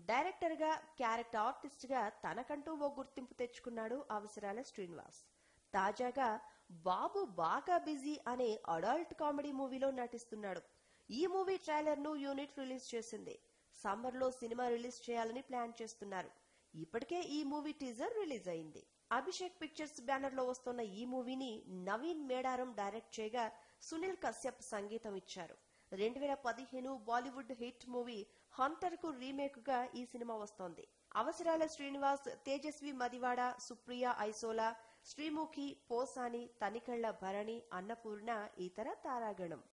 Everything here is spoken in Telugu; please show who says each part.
Speaker 1: డైరెక్టర్ గా క్యారెక్టర్ ఆర్టిస్ట్ గా తనకంటూ ఓ గుర్తింపు తెచ్చుకున్నాడు అవసరాల శ్రీనివాస్ తాజాగా బాబు బాగా బిజీ అనే అడల్ట్ కామెడీ మూవీలో నటిస్తున్నాడు ఈ మూవీ ట్రైలర్ ను యూనిట్ రిలీజ్ చేసింది సమ్మర్ లో సినిమా రిలీజ్ చేయాలని ప్లాన్ చేస్తున్నారు ఇప్పటికే ఈ మూవీ టీజర్ రిలీజ్ అయింది అభిషేక్ పిక్చర్స్ బ్యానర్ లో వస్తున్న ఈ మూవీని నవీన్ మేడారం డైరెక్ట్ చేయగా సునీల్ కశ్యప్ సంగీతం ఇచ్చారు రెండు వేల పదిహేను బాలీవుడ్ హిట్ మూవీ హంటర్ కు రీమేక్ గా ఈ సినిమా వస్తోంది అవసరాల శ్రీనివాస్ తేజస్వి మదివాడ సుప్రియ ఐసోలా శ్రీముఖి పోసాని తనికళ్ల భరణి అన్నపూర్ణ ఇతర తారాగణం